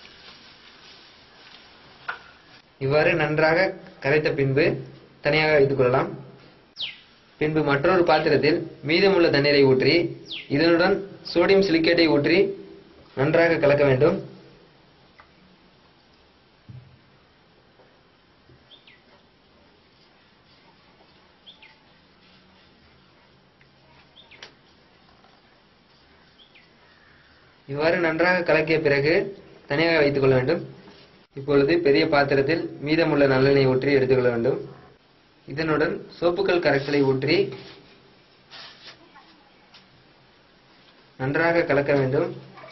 A: இவ்வாறு நன்றாக கரைத்த பின்பு தனியாக வைத்துக் கொள்ளலாம் பின்பு மற்றொரு பாத்திரத்தில் மீதமுள்ள தண்ணீரை ஊற்றி இதனுடன் சோடியம் சிலிக்கேட்டை ஊற்றி நன்றாக கலக்க வேண்டும் இவ்வாறு நன்றாக கலக்கிய பிறகு தனியாக வைத்துக் கொள்ள வேண்டும் இப்பொழுது பெரிய பாத்திரத்தில் மீதமுள்ள நல்லெண்ணெய் ஊற்றி எடுத்துக்கொள்ள வேண்டும் இதனுடன் சோப்புக்கள் கரைசலை ஊற்றி நன்றாக கலக்க வேண்டும்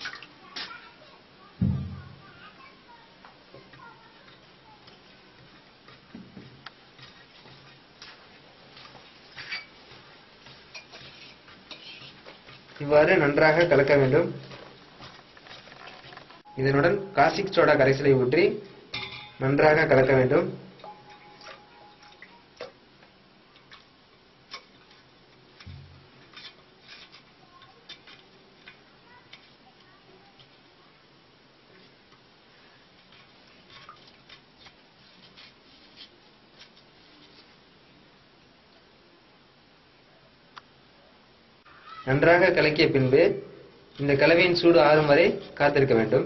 A: இவ்வாறு நன்றாக கலக்க வேண்டும் இதனுடன் காஸ்டிக் சோடா கரைசலை ஊற்றி நன்றாக கலக்க வேண்டும் நன்றாக கலக்கிய பின்பு இந்த கலவையின் சூடு ஆறும் வரை காத்திருக்க வேண்டும்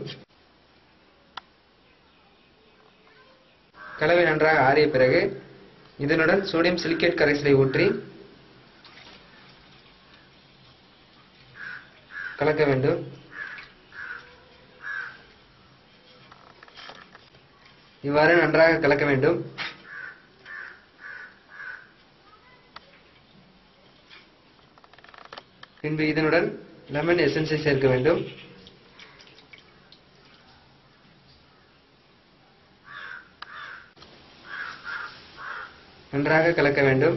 A: கலவை நன்றாக ஆறிய பிறகு இதனுடன் சோடியம் சிலிக்கேட் கரைசலை ஊற்றி கலக்க வேண்டும் இவ்வாறு நன்றாக கலக்க வேண்டும் பின்பு இதனுடன் லெமன் எசன்ஸை சேர்க்க வேண்டும் நன்றாக கலக்க வேண்டும்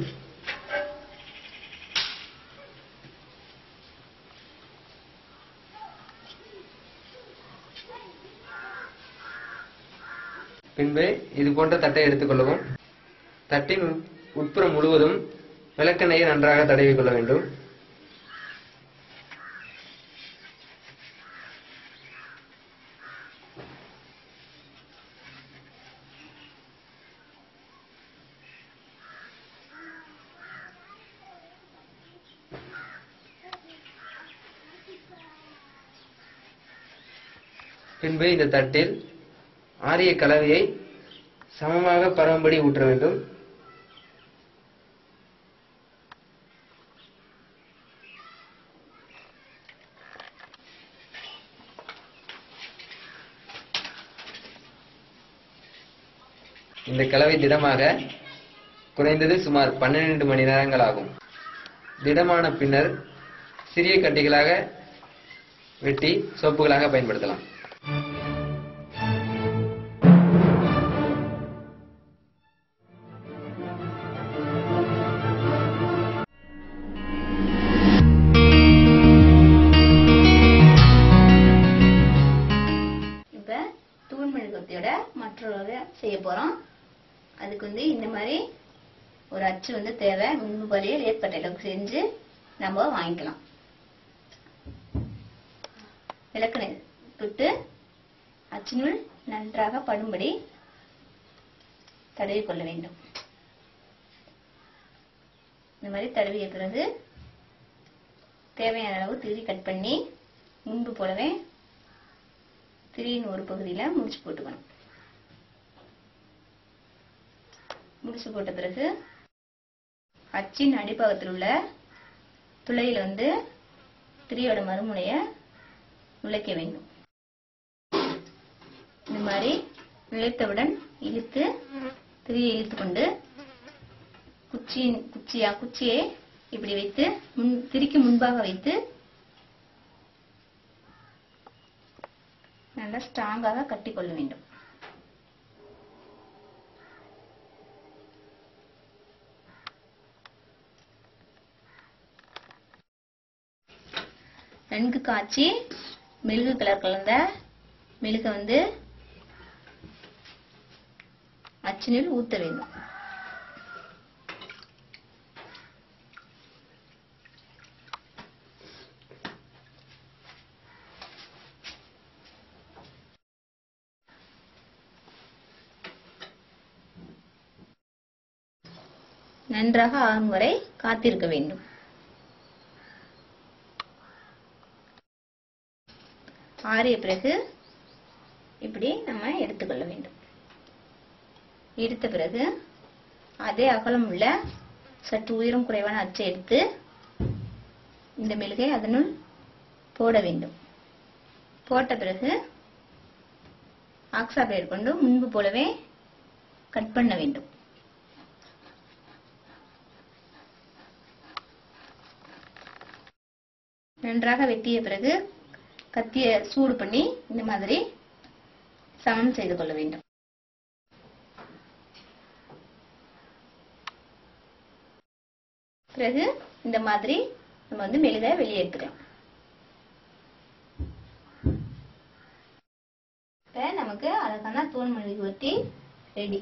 A: பின்பு இது போன்ற தட்டை எடுத்துக்கொள்ளவும் தட்டின் உட்- உட்புறம் முழுவதும் விளக்கெண்ணெயை நன்றாக தடவி கொள்ள வேண்டும் பின்பு இந்த தட்டில் ஆரிய கலவையை சமமாக பரவும்படி ஊற்ற வேண்டும் இந்த கலவை திடமாக குறைந்தது சுமார் பன்னிரண்டு மணி நேரங்கள் ஆகும் திடமான பின்னர் சிறிய கட்டிகளாக வெட்டி சோப்புகளாக பயன்படுத்தலாம்
B: இப்ப தூள் மெழுகுவர்த்தியோட மற்றொரு செய்ய போறோம் அதுக்கு வந்து இந்த மாதிரி ஒரு அச்சு வந்து தேவை முன்பு போலயே லேற்பட்ட அளவுக்கு செஞ்சு நம்ம வாங்கிக்கலாம் விளக்கெண்ணெய் விட்டு அச்சினுள் நன்றாக படும்படி தடவி கொள்ள வேண்டும் இந்த மாதிரி தடவிய பிறகு தேவையான அளவு திருவி கட் பண்ணி முன்பு போலவே திரியின் ஒரு பகுதியில முடிச்சு போட்டுக்கணும் முடிச்சு போட்ட பிறகு அச்சின் அடிப்பாகத்தில் உள்ள துளையில வந்து திரியோட மறுமுனைய நுழைக்க வேண்டும் இந்த மாதிரி நுழைத்தவுடன் இழுத்து திரியை இழுத்து கொண்டு குச்சியின் குச்சியா குச்சியை இப்படி வைத்து முன் திரிக்கு முன்பாக வைத்து நல்லா ஸ்ட்ராங்காக கட்டிக்கொள்ள வேண்டும் நன்கு காய்ச்சி மெழுகு கலர் கலந்த மெழுகை வந்து அச்சினில் ஊத்த வேண்டும் நன்றாக ஆறும் வரை காத்திருக்க வேண்டும் ஆறிய பிறகு இப்படி நம்ம எடுத்துக்கொள்ள வேண்டும் எடுத்த பிறகு அதே அகலம் உள்ள சற்று உயரம் குறைவான அச்சை எடுத்து இந்த மெழுகை அதனுள் போட வேண்டும் போட்ட பிறகு ஆக்சா பிளேட் கொண்டு முன்பு போலவே கட் பண்ண வேண்டும் நன்றாக வெட்டிய பிறகு கத்திய சூடு பண்ணி இந்த மாதிரி சமன் செய்து கொள்ள வேண்டும் பிறகு இந்த மாதிரி நம்ம வந்து மெழுக வெளியே எடுத்துக்கலாம் இப்ப நமக்கு அழகான தூள் மெழுகுவர்த்தி ரெடி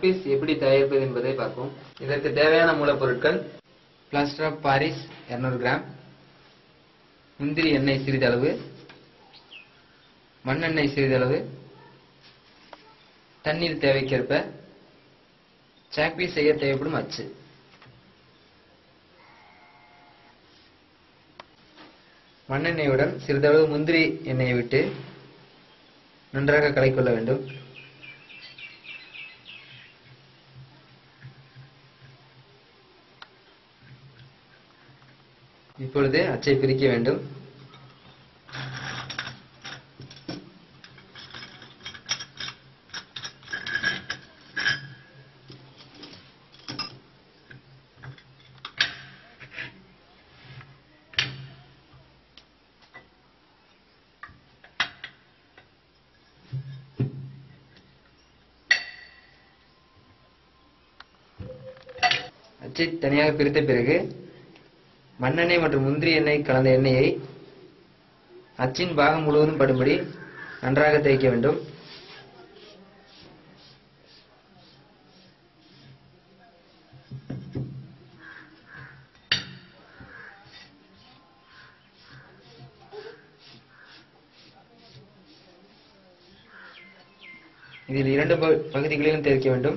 A: பீஸ் எப்படி தயாரிப்பது என்பதை பார்ப்போம் இதற்கு தேவையான மூலப்பொருட்கள் பிளாஸ்டர் ஆஃப் பாரிஸ் 200 கிராம் முந்திரி எண்ணெய் சிறிதளவு மண்ணெண்ணெய் சிறிதளவு தண்ணீர் தேவைக்கேற்ப சாக்பீஸ் செய்ய தேவைப்படும் அச்சு மண்ணெண்ணெயுடன் சிறிதளவு முந்திரி எண்ணெயை விட்டு நன்றாக கலக்கிக்கொள்ள வேண்டும் இப்பொழுது அச்சை பிரிக்க வேண்டும் அச்சை தனியாக பிரித்த பிறகு மண்ணெண்ணெய் மற்றும் முந்திரி எண்ணெய் கலந்த எண்ணெயை அச்சின் பாகம் முழுவதும் படும்படி நன்றாக தேய்க்க வேண்டும் இதில் இரண்டு ப- பகுதிகளிலும் தேய்க்க வேண்டும்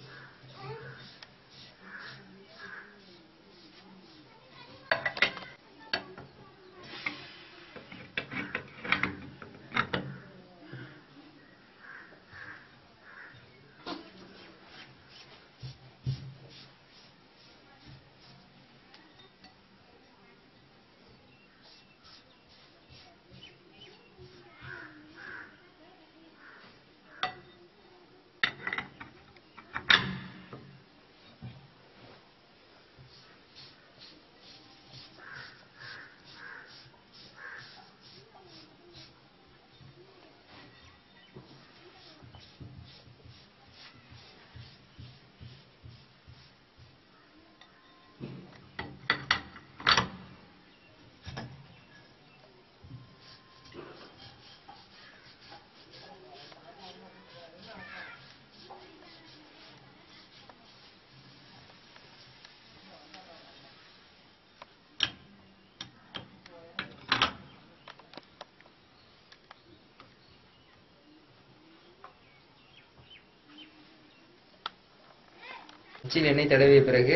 A: அச்சில் எண்ணெய் தடவிய பிறகு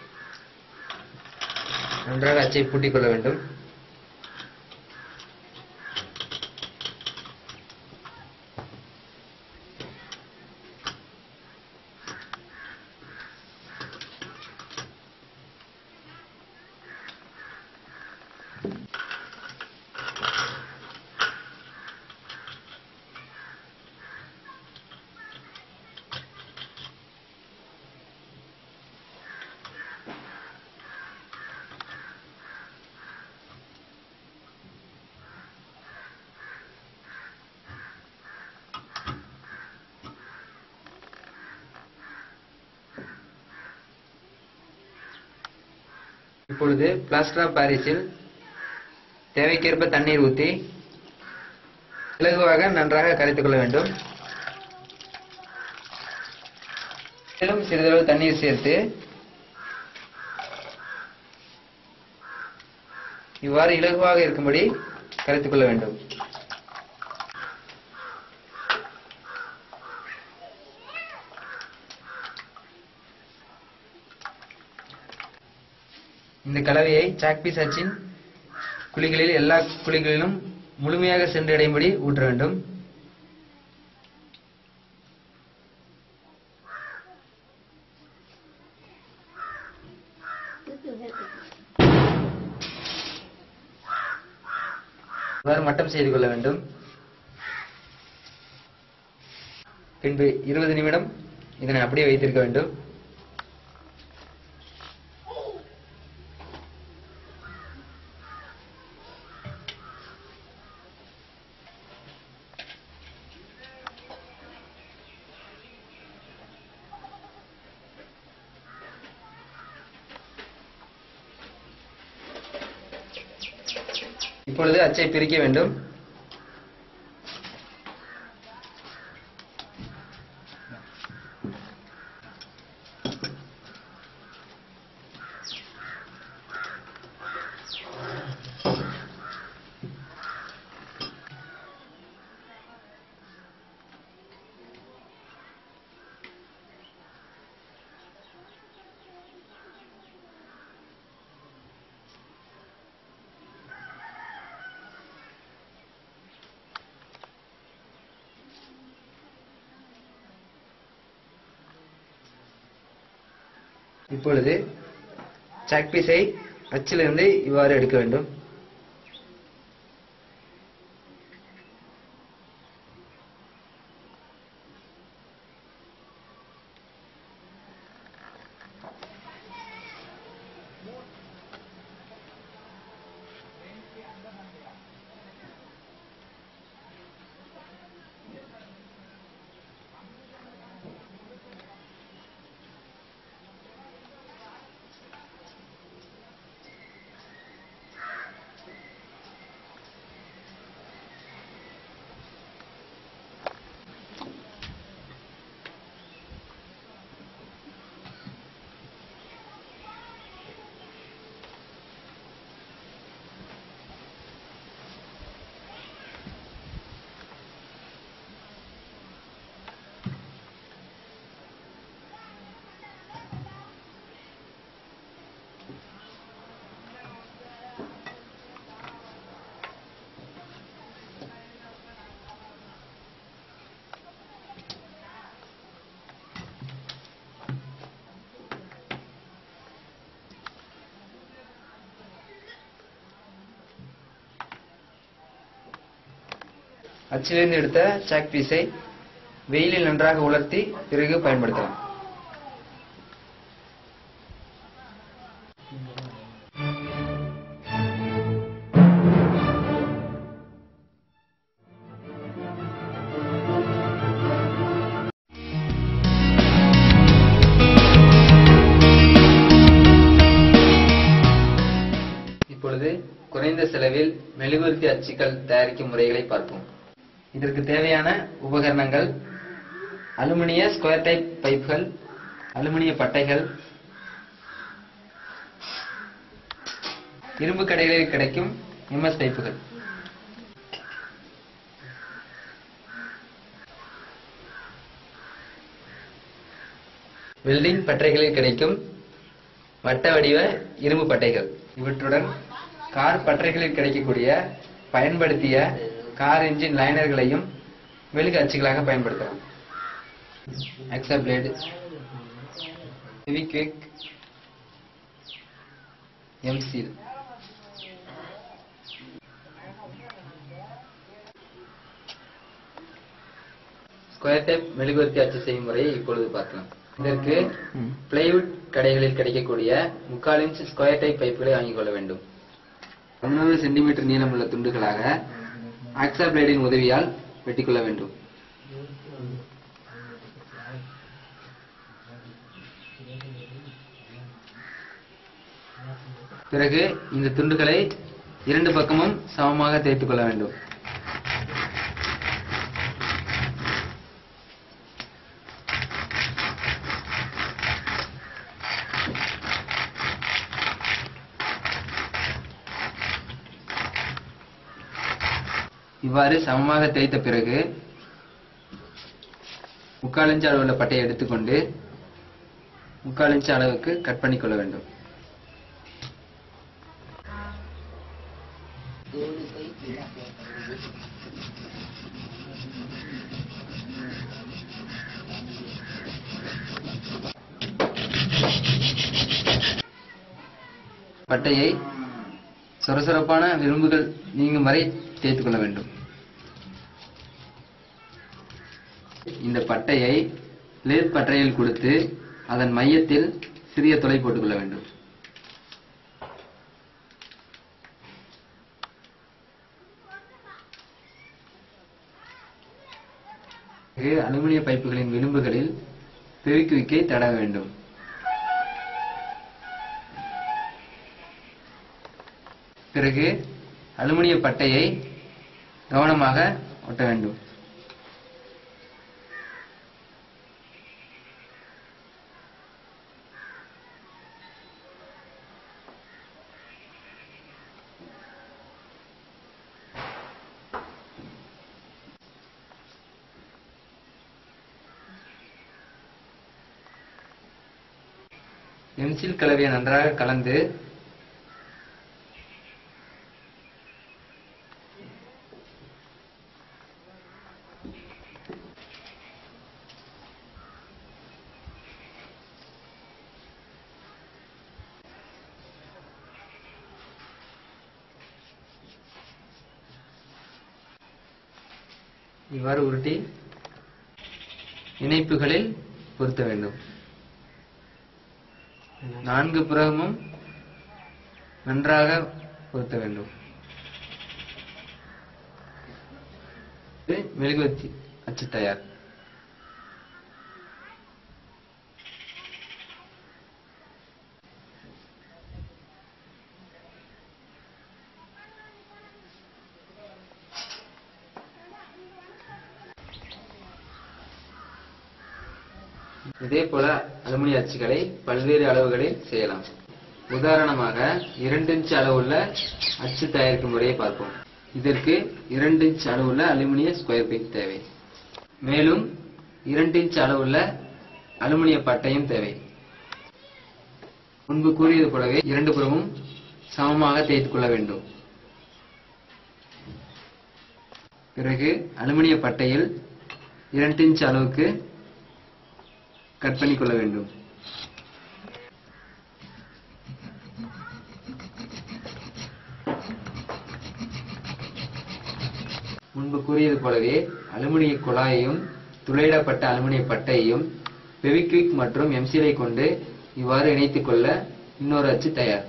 A: நன்றாக அச்சை பூட்டிக் கொள்ள வேண்டும் இப்பொழுது பிளாஸ்டர் ஆஃப் பாரிஸில் தேவைக்கேற்ப தண்ணீர் ஊற்றி இலகுவாக நன்றாக கரைத்துக் கொள்ள வேண்டும் மேலும் சிறிதளவு தண்ணீர் சேர்த்து இவ்வாறு இலகுவாக இருக்கும்படி கரைத்துக் கொள்ள வேண்டும் இந்த கலவையை சாக்பீஸ் அச்சின் குழிகளில் எல்லா குழிகளிலும் முழுமையாக சென்றடையும்படி ஊற்ற வேண்டும் இவ்வாறு மட்டம் செய்து கொள்ள வேண்டும் பின்பு இருபது நிமிடம் இதனை அப்படியே வைத்திருக்க வேண்டும் இப்பொழுது அச்சை பிரிக்க வேண்டும் இப்பொழுது சாக் பீஸை அச்சிலிருந்து இவ்வாறு எடுக்க வேண்டும் அச்சிலிருந்து எடுத்த சாக் பீஸை வெயிலில் நன்றாக உலர்த்தி பிறகு பயன்படுத்தலாம் இப்பொழுது குறைந்த செலவில் மெழுகுவர்த்தி அச்சுக்கள் தயாரிக்கும் முறைகளை பார்ப்போம் இதற்கு தேவையான உபகரணங்கள் அலுமினிய ஸ்கொயர் டைப் பைப்கள் அலுமினிய பட்டைகள் இரும்பு கடைகளில் கிடைக்கும் எம்எஸ் பைப்புகள் வெல்டிங் பட்டைகளில் கிடைக்கும் வட்ட வடிவ இரும்பு பட்டைகள் இவற்றுடன் கார் பட்டறைகளில் கிடைக்கக்கூடிய பயன்படுத்திய கார் என்ஜின் லைனர்களையும் மெழுகு அச்சுகளாக பயன்படுத்தலாம் ஆக்சா பிளேடு ஹெவிக்விக் எம்சீல் ஸ்கொயர் டைப் மெழுகுவர்த்தி அச்சு செய்யும் முறையை இப்பொழுது பார்க்கலாம் இதற்கு பிளைவுட் கடைகளில் கிடைக்கக்கூடிய முக்கால் இன்ச் ஸ்கொயர் டைப் பைப்புகளை வாங்கிக் கொள்ள வேண்டும் தொண்ணூறு சென்டிமீட்டர் நீளமுள்ள துண்டுகளாக ஆக்சா பிளேடின் உதவியால் வெட்டிக்கொள்ள வேண்டும் பிறகு இந்த துண்டுகளை இரண்டு பக்கமும் சமமாக தேய்த்துக் கொள்ள வேண்டும் இவ்வாறு சமமாக தேய்த்த பிறகு முக்கால் இன்ச் அளவுள்ள பட்டையை எடுத்துக்கொண்டு முக்கால் இன்ச் அளவுக்கு கட் பண்ணி கொள்ள வேண்டும் பட்டையை சொரசொரப்பான விளிம்புகள் நீங்கும் வரை தேய்த்துக் கொள்ள வேண்டும் இந்த பட்டையை லேத் பட்டறையில் கொடுத்து அதன் மையத்தில் சிறிய துளை போட்டுக் கொள்ள வேண்டும் பிறகு அலுமினிய பைப்புகளின் விளிம்புகளில் பெவிக்விக்கை தடவ வேண்டும் பிறகு அலுமினிய பட்டையை கவனமாக ஒட்ட வேண்டும் எம்சில் கலவையை நன்றாக கலந்து இவ்வாறு உருட்டி இணைப்புகளில் பொருத்த வேண்டும் நான்கு புறமும் நன்றாக பொருத்த வேண்டும் இது மெழுகுவர்த்தி அச்சு தயார் இதே போல அலுமினிய அச்சுகளை பல்வேறு அளவுகளில் செய்யலாம் உதாரணமாக இரண்டு இன்ச் அளவுள்ள அச்சு தயாரிக்கும் முறையை பார்ப்போம் இதற்கு இரண்டு இன்ச் அளவுள்ள அலுமினிய ஸ்கொயர் பீட் தேவை மேலும் இரண்டு இன்ச் அளவுள்ள அலுமினிய பட்டையும் தேவை முன்பு கூறியது போலவே இரண்டு புறமும் சமமாக தேய்த்துக் கொள்ள வேண்டும் பிறகு அலுமினிய பட்டையில் இரண்டு இன்ச் அளவுக்கு கட் பண்ணி கொள்ள வேண்டும் முன்பு கூறியது போலவே அலுமினிய குழாயையும் துளையிடப்பட்ட அலுமினிய பட்டையையும் பெவிக்விக் மற்றும் எம்சிலை கொண்டு இவ்வாறு இணைத்துக் கொள்ள இன்னொரு அச்சு தயார்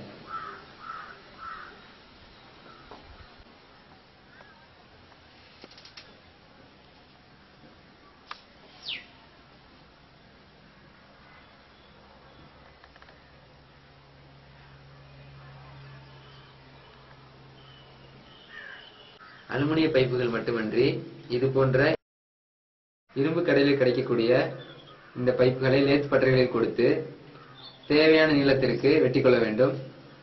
A: அலுமினிய பைப்புகள் மட்டுமன்றி இது போன்ற இரும்பு கடையில் கிடைக்கக்கூடிய இந்த பைப்புகளை லேத் பட்டறைகளில் கொடுத்து தேவையான நீளத்திற்கு வெட்டிக்கொள்ள வேண்டும்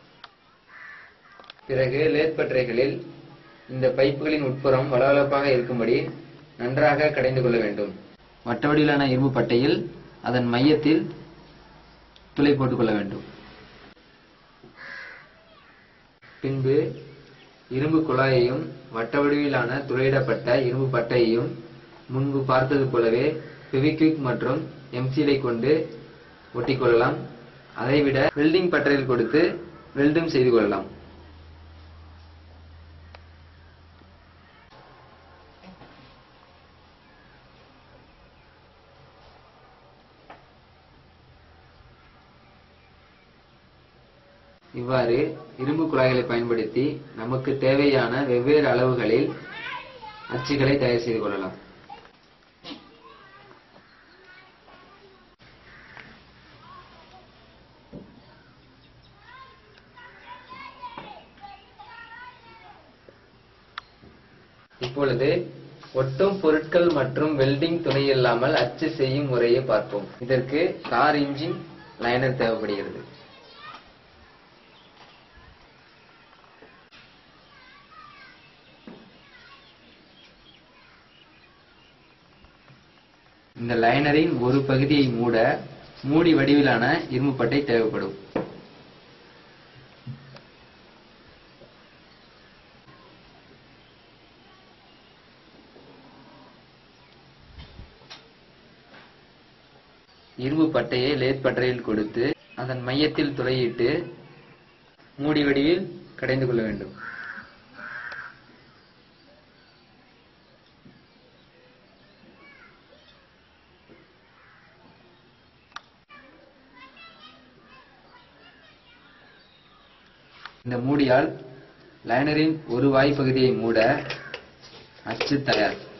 A: பிறகு லேத் பட்டறைகளில் இந்த பைப்புகளின் உட்புறம் வளவளப்பாக இருக்கும்படி நன்றாக கடைந்து கொள்ள வேண்டும் வட்ட வடிவிலான இரும்பு பட்டையில் அதன் மையத்தில் துளை போட்டுக் கொள்ள வேண்டும் பின்பு இரும்பு குழாயையும் வட்ட வடிவிலான துளையிடப்பட்ட இரும்பு பட்டையையும் முன்பு பார்த்தது போலவே பெவிக்விக் மற்றும் எம்சிலை கொண்டு ஒட்டிக்கொள்ளலாம் அதைவிட வெல்டிங் பட்டறையில் கொடுத்து வெல்டும் செய்து கொள்ளலாம் இவ்வாறு இரும்பு குழாய்களை பயன்படுத்தி நமக்கு தேவையான வெவ்வேறு அளவுகளில் அச்சுகளை தயார் செய்து கொள்ளலாம் இப்பொழுது ஒட்டும் பொருட்கள் மற்றும் வெல்டிங் துணை இல்லாமல் அச்சு செய்யும் முறையை பார்ப்போம் இதற்கு கார் இன்ஜின் லைனர் தேவைப்படுகிறது இந்த லைனரின் ஒரு பகுதியை மூட மூடி வடிவிலான இரும்பு பட்டை தேவைப்படும் இரும்பு பட்டையை லேத் பட்டறையில் கொடுத்து அதன் மையத்தில் துளையிட்டு மூடி வடிவில் கடைந்து கொள்ள வேண்டும் இந்த மூடியால் லைனரின் ஒரு வாய் பகுதியை மூட அச்சு தயார்